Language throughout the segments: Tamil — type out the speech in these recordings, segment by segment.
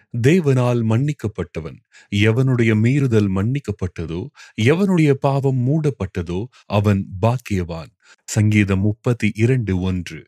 தேவனால் மன்னிக்கப்பட்டவன் எவனுடைய மீறுதல் மன்னிக்கப்பட்டதோ எவனுடைய பாவம் மூடப்பட்டதோ அவன் பாக்கியவான் சங்கீதம் முப்பத்தி இரண்டு ஒன்று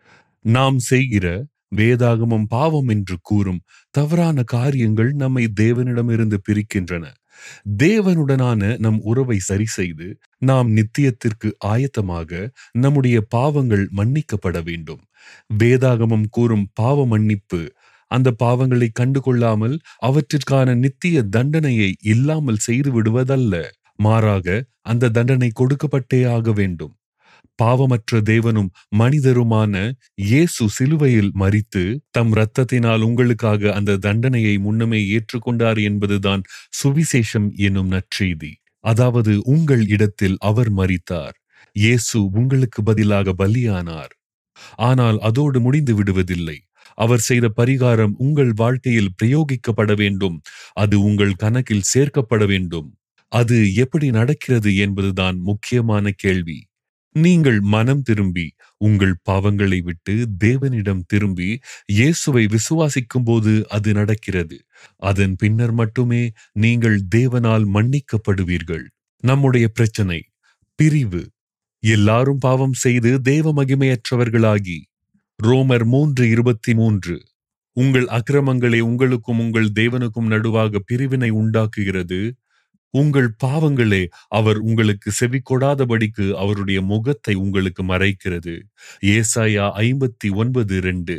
நாம் செய்கிற வேதாகமம் பாவம் என்று கூறும் தவறான காரியங்கள் நம்மை தேவனிடமிருந்து பிரிக்கின்றன தேவனுடனான நம் உறவை சரி செய்து நாம் நித்தியத்திற்கு ஆயத்தமாக நம்முடைய பாவங்கள் மன்னிக்கப்பட வேண்டும் வேதாகமம் கூறும் பாவ மன்னிப்பு அந்த பாவங்களை கண்டுகொள்ளாமல் அவற்றிற்கான நித்திய தண்டனையை இல்லாமல் செய்து விடுவதல்ல மாறாக அந்த தண்டனை கொடுக்கப்பட்டே ஆக வேண்டும் பாவமற்ற தேவனும் மனிதருமான இயேசு சிலுவையில் மரித்து தம் இரத்தத்தினால் உங்களுக்காக அந்த தண்டனையை முன்னமே ஏற்றுக்கொண்டார் என்பதுதான் சுவிசேஷம் என்னும் நற்செய்தி அதாவது உங்கள் இடத்தில் அவர் மரித்தார் இயேசு உங்களுக்கு பதிலாக பலியானார் ஆனால் அதோடு முடிந்து விடுவதில்லை அவர் செய்த பரிகாரம் உங்கள் வாழ்க்கையில் பிரயோகிக்கப்பட வேண்டும் அது உங்கள் கணக்கில் சேர்க்கப்பட வேண்டும் அது எப்படி நடக்கிறது என்பதுதான் முக்கியமான கேள்வி நீங்கள் மனம் திரும்பி உங்கள் பாவங்களை விட்டு தேவனிடம் திரும்பி இயேசுவை விசுவாசிக்கும் போது அது நடக்கிறது அதன் பின்னர் மட்டுமே நீங்கள் தேவனால் மன்னிக்கப்படுவீர்கள் நம்முடைய பிரச்சனை பிரிவு எல்லாரும் பாவம் செய்து தேவ மகிமையற்றவர்களாகி ரோமர் மூன்று இருபத்தி மூன்று உங்கள் அக்கிரமங்களே உங்களுக்கும் உங்கள் தேவனுக்கும் நடுவாக பிரிவினை உண்டாக்குகிறது உங்கள் பாவங்களே அவர் உங்களுக்கு செவி கொடாதபடிக்கு அவருடைய முகத்தை உங்களுக்கு மறைக்கிறது ஏசாயா ஐம்பத்தி ஒன்பது ரெண்டு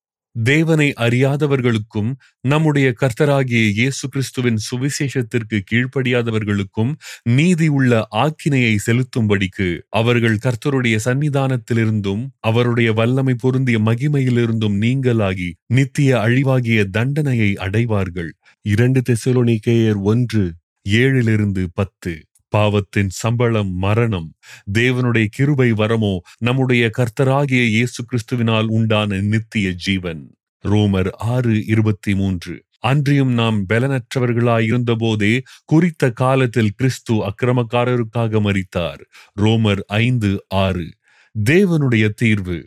தேவனை அறியாதவர்களுக்கும் நம்முடைய கர்த்தராகிய இயேசு கிறிஸ்துவின் சுவிசேஷத்திற்கு கீழ்ப்படியாதவர்களுக்கும் நீதி உள்ள ஆக்கினையை செலுத்தும்படிக்கு அவர்கள் கர்த்தருடைய சன்னிதானத்திலிருந்தும் அவருடைய வல்லமை பொருந்திய மகிமையிலிருந்தும் நீங்களாகி நித்திய அழிவாகிய தண்டனையை அடைவார்கள் இரண்டு தெசலோனிக்கேயர் ஒன்று ஏழிலிருந்து பத்து பாவத்தின் சம்பளம் மரணம் தேவனுடைய கிருபை வரமோ நம்முடைய கர்த்தராகிய இயேசு கிறிஸ்துவினால் உண்டான நித்திய ஜீவன் ரோமர் ஆறு இருபத்தி மூன்று அன்றியும் நாம் பலனற்றவர்களாயிருந்தபோதே குறித்த காலத்தில் கிறிஸ்து அக்கிரமக்காரருக்காக மரித்தார் ரோமர் ஐந்து ஆறு தேவனுடைய தீர்வு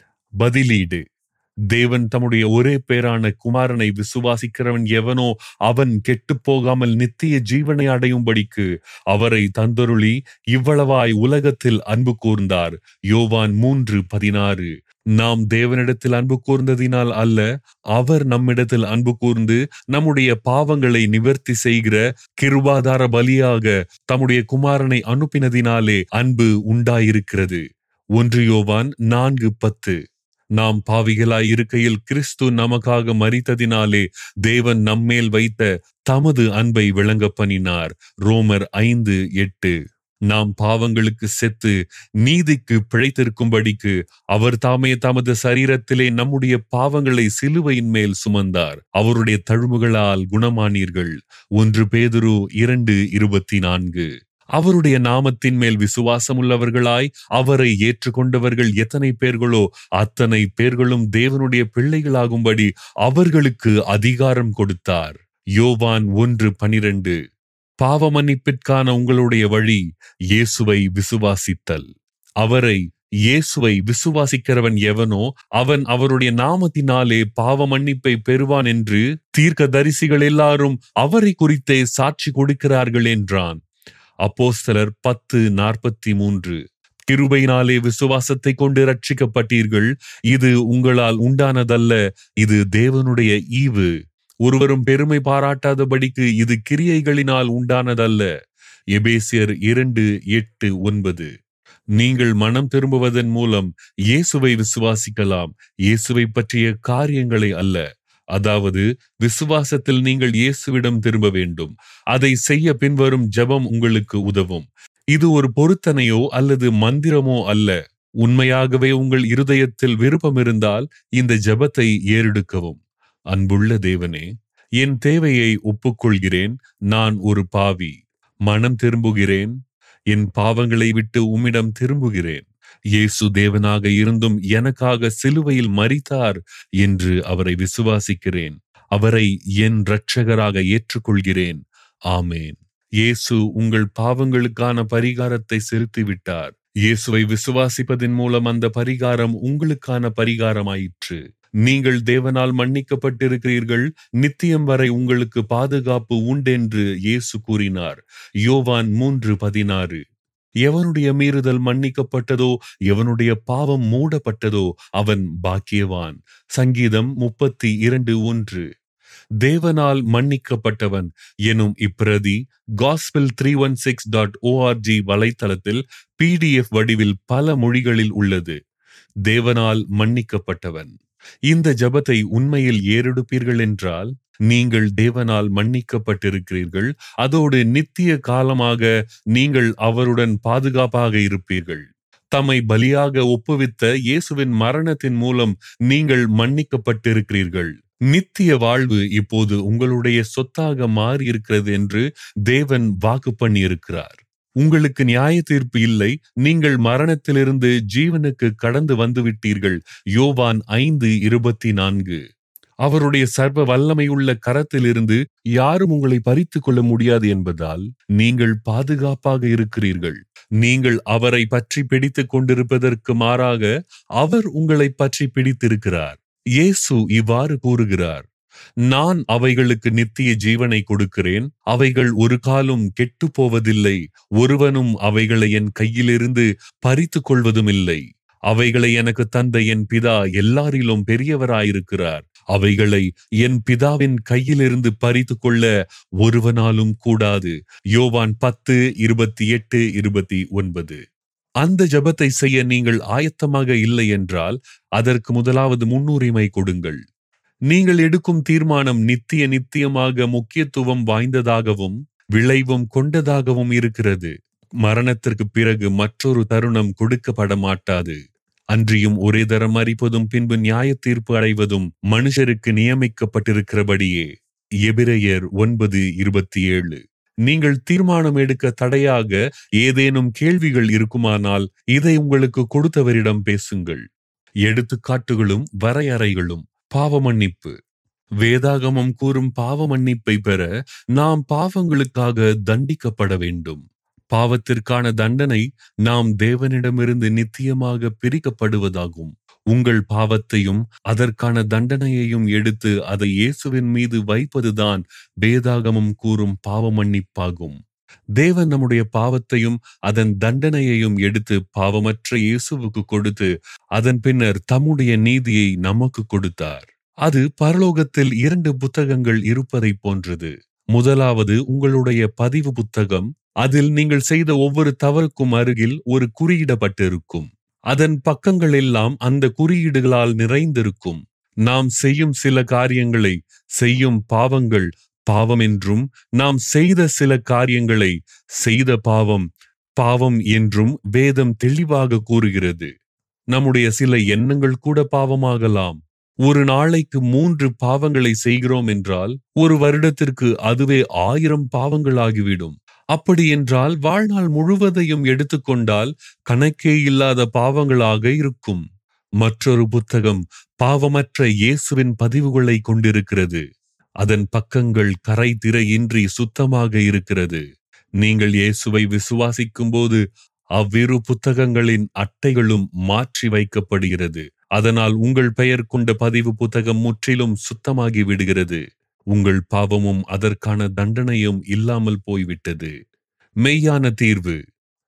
பதிலீடு தேவன் தம்முடைய ஒரே பேரான குமாரனை விசுவாசிக்கிறவன் எவனோ அவன் கெட்டுப் போகாமல் நித்திய ஜீவனை அடையும்படிக்கு அவரை தந்தருளி இவ்வளவாய் உலகத்தில் அன்பு கூர்ந்தார் யோவான் மூன்று பதினாறு நாம் தேவனிடத்தில் அன்பு கூர்ந்ததினால் அல்ல அவர் நம்மிடத்தில் அன்பு கூர்ந்து நம்முடைய பாவங்களை நிவர்த்தி செய்கிற கிருபாதார பலியாக தம்முடைய குமாரனை அனுப்பினதினாலே அன்பு உண்டாயிருக்கிறது ஒன்று யோவான் நான்கு பத்து நாம் பாவிகளாய் இருக்கையில் கிறிஸ்து நமக்காக மரித்ததினாலே தேவன் நம்மேல் வைத்த தமது அன்பை விளங்க பண்ணினார் ரோமர் ஐந்து எட்டு நாம் பாவங்களுக்கு செத்து நீதிக்கு பிழைத்திருக்கும்படிக்கு அவர் தாமே தமது சரீரத்திலே நம்முடைய பாவங்களை சிலுவையின் மேல் சுமந்தார் அவருடைய தழும்புகளால் குணமானீர்கள் ஒன்று பேதுரு இரண்டு இருபத்தி நான்கு அவருடைய நாமத்தின் மேல் விசுவாசம் உள்ளவர்களாய் அவரை ஏற்றுக்கொண்டவர்கள் எத்தனை பேர்களோ அத்தனை பேர்களும் தேவனுடைய பிள்ளைகளாகும்படி அவர்களுக்கு அதிகாரம் கொடுத்தார் யோவான் ஒன்று பனிரெண்டு பாவ மன்னிப்பிற்கான உங்களுடைய வழி இயேசுவை விசுவாசித்தல் அவரை இயேசுவை விசுவாசிக்கிறவன் எவனோ அவன் அவருடைய நாமத்தினாலே பாவ மன்னிப்பை பெறுவான் என்று தீர்க்க தரிசிகள் எல்லாரும் அவரை குறித்தே சாட்சி கொடுக்கிறார்கள் என்றான் அப்போஸ்தலர் பத்து நாற்பத்தி மூன்று கிருபையினாலே விசுவாசத்தை கொண்டு ரட்சிக்கப்பட்டீர்கள் இது உங்களால் உண்டானதல்ல இது தேவனுடைய ஈவு ஒருவரும் பெருமை பாராட்டாதபடிக்கு இது கிரியைகளினால் உண்டானதல்ல எபேசியர் இரண்டு எட்டு ஒன்பது நீங்கள் மனம் திரும்புவதன் மூலம் இயேசுவை விசுவாசிக்கலாம் இயேசுவை பற்றிய காரியங்களை அல்ல அதாவது விசுவாசத்தில் நீங்கள் இயேசுவிடம் திரும்ப வேண்டும் அதை செய்ய பின்வரும் ஜெபம் உங்களுக்கு உதவும் இது ஒரு பொருத்தனையோ அல்லது மந்திரமோ அல்ல உண்மையாகவே உங்கள் இருதயத்தில் விருப்பம் இருந்தால் இந்த ஜெபத்தை ஏறெடுக்கவும் அன்புள்ள தேவனே என் தேவையை ஒப்புக்கொள்கிறேன் நான் ஒரு பாவி மனம் திரும்புகிறேன் என் பாவங்களை விட்டு உம்மிடம் திரும்புகிறேன் இயேசு தேவனாக இருந்தும் எனக்காக சிலுவையில் மரித்தார் என்று அவரை விசுவாசிக்கிறேன் அவரை என் இரட்சகராக ஏற்றுக்கொள்கிறேன் ஆமேன் இயேசு உங்கள் பாவங்களுக்கான பரிகாரத்தை செலுத்திவிட்டார் இயேசுவை விசுவாசிப்பதன் மூலம் அந்த பரிகாரம் உங்களுக்கான பரிகாரமாயிற்று நீங்கள் தேவனால் மன்னிக்கப்பட்டிருக்கிறீர்கள் நித்தியம் வரை உங்களுக்கு பாதுகாப்பு உண்டென்று இயேசு கூறினார் யோவான் மூன்று பதினாறு எவனுடைய மீறுதல் மன்னிக்கப்பட்டதோ எவனுடைய பாவம் மூடப்பட்டதோ அவன் பாக்கியவான் சங்கீதம் முப்பத்தி இரண்டு ஒன்று தேவனால் மன்னிக்கப்பட்டவன் எனும் இப்பிரதி gospel three one six dot ORG வலைத்தளத்தில் பிடிஎஃப் வடிவில் பல மொழிகளில் உள்ளது தேவனால் மன்னிக்கப்பட்டவன் இந்த ஜபத்தை உண்மையில் ஏறெடுப்பீர்கள் என்றால் நீங்கள் தேவனால் மன்னிக்கப்பட்டிருக்கிறீர்கள் அதோடு நித்திய காலமாக நீங்கள் அவருடன் பாதுகாப்பாக இருப்பீர்கள் தம்மை பலியாக ஒப்புவித்த இயேசுவின் மரணத்தின் மூலம் நீங்கள் மன்னிக்கப்பட்டிருக்கிறீர்கள் நித்திய வாழ்வு இப்போது உங்களுடைய சொத்தாக மாறியிருக்கிறது என்று தேவன் வாக்கு பண்ணியிருக்கிறார் உங்களுக்கு நியாய தீர்ப்பு இல்லை நீங்கள் மரணத்திலிருந்து ஜீவனுக்கு கடந்து வந்துவிட்டீர்கள் யோவான் ஐந்து இருபத்தி நான்கு அவருடைய சர்வ வல்லமையுள்ள கரத்திலிருந்து யாரும் உங்களை பறித்துக் கொள்ள முடியாது என்பதால் நீங்கள் பாதுகாப்பாக இருக்கிறீர்கள் நீங்கள் அவரை பற்றி பிடித்துக் கொண்டிருப்பதற்கு மாறாக அவர் உங்களை பற்றி பிடித்திருக்கிறார் இயேசு இவ்வாறு கூறுகிறார் நான் அவைகளுக்கு நித்திய ஜீவனை கொடுக்கிறேன் அவைகள் ஒரு காலம் கெட்டு போவதில்லை ஒருவனும் அவைகளை என் கையிலிருந்து பறித்துக் கொள்வதும் இல்லை அவைகளை எனக்கு தந்த என் பிதா எல்லாரிலும் பெரியவராயிருக்கிறார் அவைகளை என் பிதாவின் கையிலிருந்து பறித்து கொள்ள ஒருவனாலும் கூடாது யோவான் பத்து இருபத்தி எட்டு இருபத்தி ஒன்பது அந்த ஜபத்தை செய்ய நீங்கள் ஆயத்தமாக இல்லை என்றால் அதற்கு முதலாவது முன்னுரிமை கொடுங்கள் நீங்கள் எடுக்கும் தீர்மானம் நித்திய நித்தியமாக முக்கியத்துவம் வாய்ந்ததாகவும் விளைவும் கொண்டதாகவும் இருக்கிறது மரணத்திற்கு பிறகு மற்றொரு தருணம் கொடுக்கப்பட மாட்டாது அன்றியும் ஒரே தரம் மறிப்பதும் பின்பு நியாய தீர்ப்பு அடைவதும் மனுஷருக்கு நியமிக்கப்பட்டிருக்கிறபடியே எபிரையர் ஒன்பது இருபத்தி ஏழு நீங்கள் தீர்மானம் எடுக்க தடையாக ஏதேனும் கேள்விகள் இருக்குமானால் இதை உங்களுக்கு கொடுத்தவரிடம் பேசுங்கள் எடுத்துக்காட்டுகளும் வரையறைகளும் பாவ மன்னிப்பு வேதாகமம் கூறும் பாவ மன்னிப்பை பெற நாம் பாவங்களுக்காக தண்டிக்கப்பட வேண்டும் பாவத்திற்கான தண்டனை நாம் தேவனிடமிருந்து நித்தியமாக பிரிக்கப்படுவதாகும் உங்கள் பாவத்தையும் அதற்கான தண்டனையையும் எடுத்து அதை இயேசுவின் மீது வைப்பதுதான் வேதாகமம் கூறும் பாவ மன்னிப்பாகும் தேவன் நம்முடைய பாவத்தையும் அதன் தண்டனையையும் எடுத்து பாவமற்ற இயேசுவுக்கு கொடுத்து அதன் பின்னர் தம்முடைய நீதியை நமக்கு கொடுத்தார் அது பரலோகத்தில் இரண்டு புத்தகங்கள் இருப்பதை போன்றது முதலாவது உங்களுடைய பதிவு புத்தகம் அதில் நீங்கள் செய்த ஒவ்வொரு தவறுக்கும் அருகில் ஒரு குறியிடப்பட்டிருக்கும் அதன் பக்கங்கள் எல்லாம் அந்த குறியீடுகளால் நிறைந்திருக்கும் நாம் செய்யும் சில காரியங்களை செய்யும் பாவங்கள் பாவம் என்றும் நாம் செய்த சில காரியங்களை செய்த பாவம் பாவம் என்றும் வேதம் தெளிவாக கூறுகிறது நம்முடைய சில எண்ணங்கள் கூட பாவமாகலாம் ஒரு நாளைக்கு மூன்று பாவங்களை செய்கிறோம் என்றால் ஒரு வருடத்திற்கு அதுவே ஆயிரம் பாவங்களாகிவிடும் அப்படி என்றால் வாழ்நாள் முழுவதையும் எடுத்துக்கொண்டால் கணக்கே இல்லாத பாவங்களாக இருக்கும் மற்றொரு புத்தகம் பாவமற்ற இயேசுவின் பதிவுகளை கொண்டிருக்கிறது அதன் பக்கங்கள் கரை திரையின்றி சுத்தமாக இருக்கிறது நீங்கள் இயேசுவை விசுவாசிக்கும் போது அவ்விரு புத்தகங்களின் அட்டைகளும் மாற்றி வைக்கப்படுகிறது அதனால் உங்கள் பெயர் கொண்ட பதிவு புத்தகம் முற்றிலும் சசுத்தமாகி விடுகிறது உங்கள் பாவமும் அதற்கான தண்டனையும் இல்லாமல் போய்விட்டது மெய்யான தீர்வு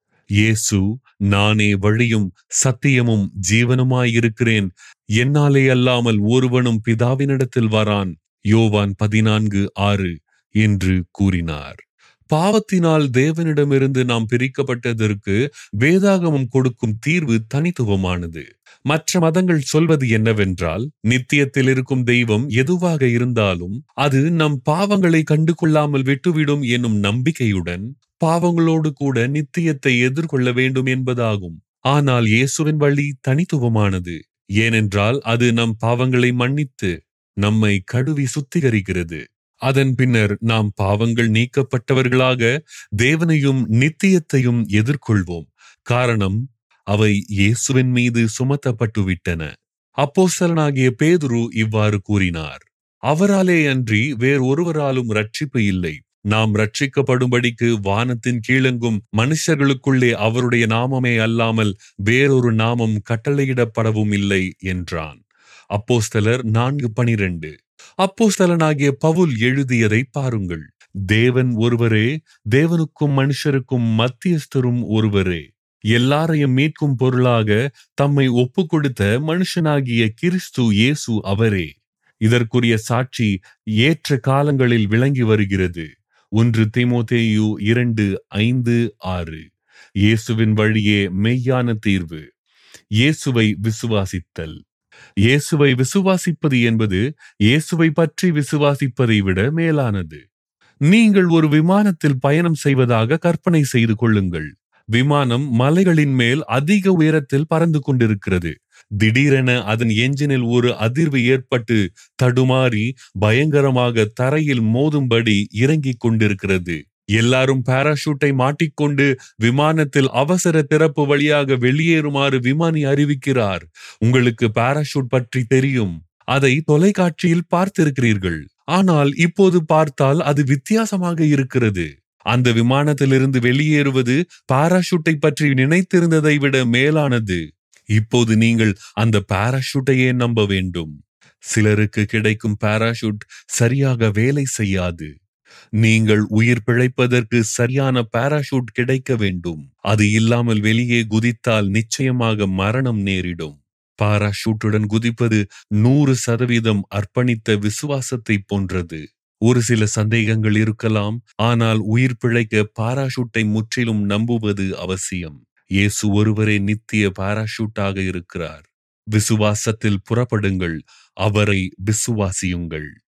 இயேசு நானே வழியும் சத்தியமும் ஜீவனுமாயிருக்கிறேன் என்னாலே அல்லாமல் ஒருவனும் பிதாவினிடத்தில் வரான் யோவான் பதினான்கு ஆறு என்று கூறினார் பாவத்தினால் தேவனிடமிருந்து நாம் பிரிக்கப்பட்டதற்கு வேதாகமம் கொடுக்கும் தீர்வு தனித்துவமானது மற்ற மதங்கள் சொல்வது என்னவென்றால் நித்தியத்தில் இருக்கும் தெய்வம் எதுவாக இருந்தாலும் அது நம் பாவங்களை கண்டு கொள்ளாமல் விட்டுவிடும் என்னும் நம்பிக்கையுடன் பாவங்களோடு கூட நித்தியத்தை எதிர்கொள்ள வேண்டும் என்பதாகும் ஆனால் இயேசுவின் வழி தனித்துவமானது ஏனென்றால் அது நம் பாவங்களை மன்னித்து நம்மை கழுவி சுத்திகரிக்கிறது அதன் பின்னர் நாம் பாவங்கள் நீக்கப்பட்டவர்களாக தேவனையும் நித்தியத்தையும் எதிர்கொள்வோம் காரணம் அவை இயேசுவின் மீது சுமத்தப்பட்டு விட்டன அப்போஸ்தலனாகிய பேதுரு இவ்வாறு கூறினார் அவராலே அன்றி வேறு ஒருவராலும் ரட்சிப்பு இல்லை நாம் ரட்சிக்கப்படும்படிக்கு வானத்தின் கீழெங்கும் மனுஷர்களுக்குள்ளே அவருடைய நாமமே அல்லாமல் வேறொரு நாமம் கட்டளையிடப்படவும் இல்லை என்றான் அப்போஸ்தலர் நான்கு பனிரெண்டு அப்போஸ்தலனாகிய பவுல் எழுதியதை பாருங்கள் தேவன் ஒருவரே தேவனுக்கும் மனுஷருக்கும் மத்தியஸ்தரும் ஒருவரே எல்லாரையும் மீட்கும் பொருளாக தம்மை ஒப்பு கொடுத்த மனுஷனாகிய கிறிஸ்து இயேசு அவரே இதற்குரிய சாட்சி ஏற்ற காலங்களில் விளங்கி வருகிறது ஒன்று தீமோத்தேயு இரண்டு ஐந்து ஆறு இயேசுவின் வழியே மெய்யான தீர்வு இயேசுவை விசுவாசித்தல் இயேசுவை விசுவாசிப்பது என்பது இயேசுவை பற்றி விசுவாசிப்பதை விட மேலானது நீங்கள் ஒரு விமானத்தில் பயணம் செய்வதாக கற்பனை செய்து கொள்ளுங்கள் விமானம் மலைகளின் மேல் அதிக உயரத்தில் பறந்து கொண்டிருக்கிறது திடீரென அதன் என்ஜினில் ஒரு அதிர்வு ஏற்பட்டு தடுமாறி பயங்கரமாக தரையில் மோதும்படி இறங்கிக் கொண்டிருக்கிறது எல்லாரும் பாராஷூட்டை மாட்டிக்கொண்டு விமானத்தில் அவசர திறப்பு வழியாக வெளியேறுமாறு விமானி அறிவிக்கிறார் உங்களுக்கு பாராஷூட் பற்றி தெரியும் அதை தொலைக்காட்சியில் பார்த்திருக்கிறீர்கள் ஆனால் இப்போது பார்த்தால் அது வித்தியாசமாக இருக்கிறது அந்த விமானத்திலிருந்து வெளியேறுவது பாராஷூட்டை பற்றி நினைத்திருந்ததை விட மேலானது இப்போது நீங்கள் அந்த பாராஷூட்டையே நம்ப வேண்டும் சிலருக்கு கிடைக்கும் பாராஷூட் சரியாக வேலை செய்யாது நீங்கள் உயிர் பிழைப்பதற்கு சரியான பாராஷூட் கிடைக்க வேண்டும் அது இல்லாமல் வெளியே குதித்தால் நிச்சயமாக மரணம் நேரிடும் பாராஷூட்டுடன் குதிப்பது நூறு சதவீதம் அர்ப்பணித்த விசுவாசத்தை போன்றது ஒரு சில சந்தேகங்கள் இருக்கலாம் ஆனால் உயிர் பிழைக்க பாராஷூட்டை முற்றிலும் நம்புவது அவசியம் இயேசு ஒருவரே நித்திய பாராஷூட்டாக இருக்கிறார் விசுவாசத்தில் புறப்படுங்கள் அவரை விசுவாசியுங்கள்